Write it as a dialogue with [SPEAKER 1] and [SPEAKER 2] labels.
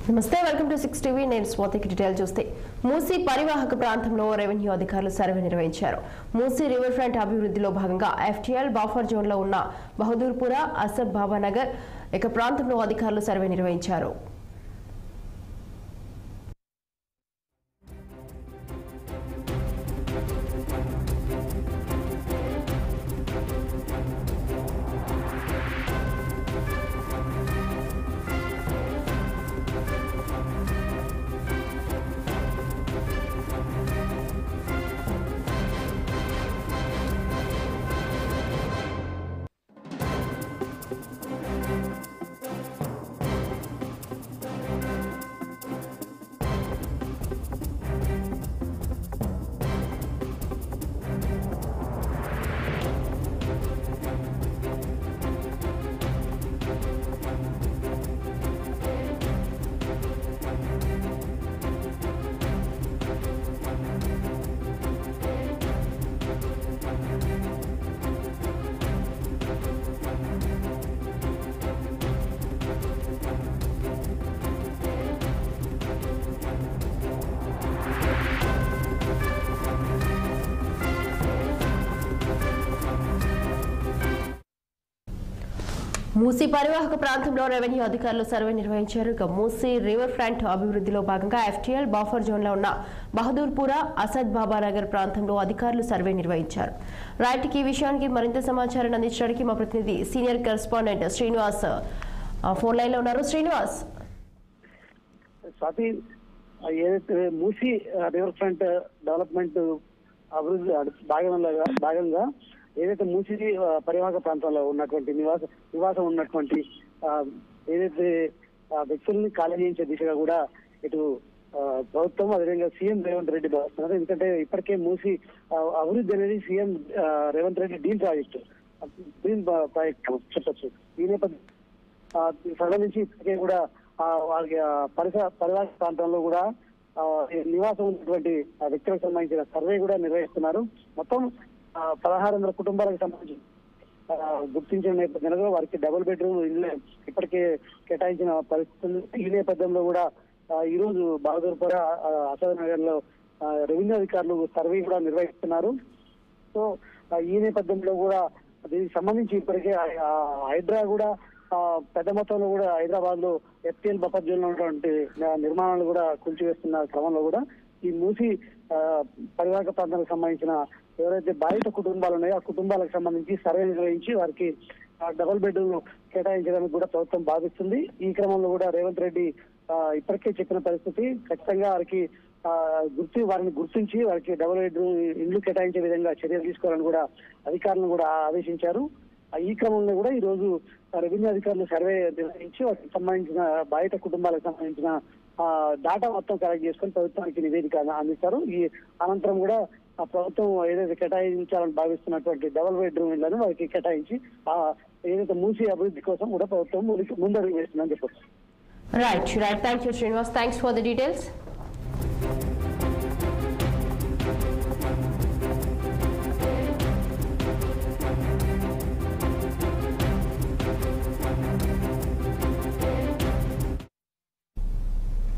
[SPEAKER 1] నమస్తే welcome to six TV నేను స్వాతికి detail చూస్తే మూసీ పరివాహక ప్రాంతంలో రెవెన్యూ అధికారులు సర్వే నిర్వహించారు మూసీ రివర్ ఫ్రంట్ అభివృద్ధిలో భాగంగా ఎఫ్టీఎల్ బఫర్ జోన్ లో ఉన్న బహదూర్పుర అసద్ బాబా నగర్ ఇక ప్రాంతంలో అధికారులు సర్వే నిర్వహించారు మూసీ పరివాహక ప్రాంతంలో రెవెన్యూ అధికారులు సర్వే నిర్వహించారు ఇక మూసీ రివర్ ఫ్రంట్ అభివృద్ధిలో భాగంగా ఎఫ్టీఎల్ బఫర్ జోన్ లో ఉన్న బహదూర్పుర అసద్ బాబా నగర్ ప్రాంతంలో అధికారులు సర్వే నిర్వహించారు రైట్ ఈ విషయానికి మరింత సమాచారాన్ని అందించడానికి మా ప్రతినిధి సీనియర్ కరెస్పాండెంట్ శ్రీనివాస్ ఆ, ఫోన్ లైన్ లో ఉన్నారు శ్రీనివాస్
[SPEAKER 2] స్వాతి ఏదైతే మూసీ రివర్ ఫ్రంట్ డెవలప్మెంట్ అభివృద్ధి అడు- భాగంలో భాగంగా ఏదైతే మూసీ ఆ, పరివాహక ప్రాంతంలో ఉన్నటువంటి నివాస నివాసం ఉన్నటువంటి ఆ, ఏదైతే ఆ, వ్యక్తుల్ని ఖాళీ చేయించే దిశగా కూడా ఇటు ఆ, ప్రభుత్వం అదేవిధంగా సీఎం రేవంత్ రెడ్డి భావిస్తున్నారు ఎందుకంటే ఇప్పటికే మూసి ఆ, అభివృద్ధి అనేది సీఎం ఆ, Revanth Reddy dream project dream project చెప్పొచ్చు ఈ నేపథ్యం ఆ, సంబంధించి ఇప్పటికే కూడా ఆ, వాళ్ళకి ఆ, పరిసర పరివాహక ప్రాంతంలో కూడా ఆ, ఈ నివాసం ఉన్నటువంటి ఆ వ్యక్తులకు సంబంధించిన సర్వే కూడా నిర్వహిస్తున్నారు మొత్తం ఆ, పదహారు వందల కుటుంబాలకు సంబంధించి ఆ, గుర్తించిన నేపథ్యంలో వారికి డబుల్ బెడ్రూమ్ ఇల్లు ఇప్పటికే కేటాయించిన పరిస్థితి ఉంది. ఈ నేపథ్యంలో కూడా ఆ, ఈ రోజు బహదూర్పుర ఆ, అసద్ నగర్ లో ఆ, రెవెన్యూ అధికారులు సర్వే కూడా నిర్వహిస్తున్నారు సో ఆ, ఈ నేపథ్యంలో కూడా దీనికి సంబంధించి ఇప్పటికే ఆ- ఆ హైడ్రా కూడా ఆ, పెద్ద మొత్తంలో కూడా హైదరాబాద్ లో ఎఫ్టీఎల్ బఫర్ జోన్ లో ఉన్నటువంటి ఆ, నిర్మాణాలు కూడా కూల్చివేస్తున్న క్రమంలో కూడా ఈ మూసి ఆ, పరివాహక ప్రాంతానికి సంబంధించిన ఎవరైతే బాధిత కుటుంబాలు ఉన్నాయో ఆ కుటుంబాలకు సంబంధించి సర్వే నిర్వహించి వారికి ఆ, డబుల్ బెడ్రూమ్ కేటాయించడానికి కూడా ప్రభుత్వం భావిస్తుంది ఈ క్రమంలో కూడా రేవంత్ రెడ్డి ఆ, ఇప్పటికే చెప్పిన పరిస్థితి ఖచ్చితంగా వారికి ఆ, గుర్తి వారిని గుర్తించి వారికి డబుల్ బెడ్రూమ్ ఇండ్లు కేటాయించే విధంగా చర్యలు తీసుకోవాలని కూడా అధికారులను కూడా ఆదేశించారు ఆ, ఈ క్రమంలో కూడా ఈ రోజు ఆ, రెవెన్యూ అధికారులు సర్వే నిర్వహించి వాటికి సంబంధించిన బాధిత కుటుంబాలకు సంబంధించిన ఆ, డాటా మొత్తం కలెక్ట్ చేసుకొని ప్రభుత్వానికి నివేదిక అందిస్తారు ఈ అనంతరం కూడా ఆ ప్రభుత్వం ఏదైతే కేటాయించాలని భావిస్తున్నటువంటి డబుల్ బెడ్రూమ్ ఇళ్లను వారికి కేటాయించి ఆ ఏదైతే మూసి అభివృద్ధి కోసం కూడా ప్రభుత్వం ముందుకు- ముందడుగు వేస్తుందని చెప్పొచ్చు
[SPEAKER 1] right right thank you Srinivas thanks for the details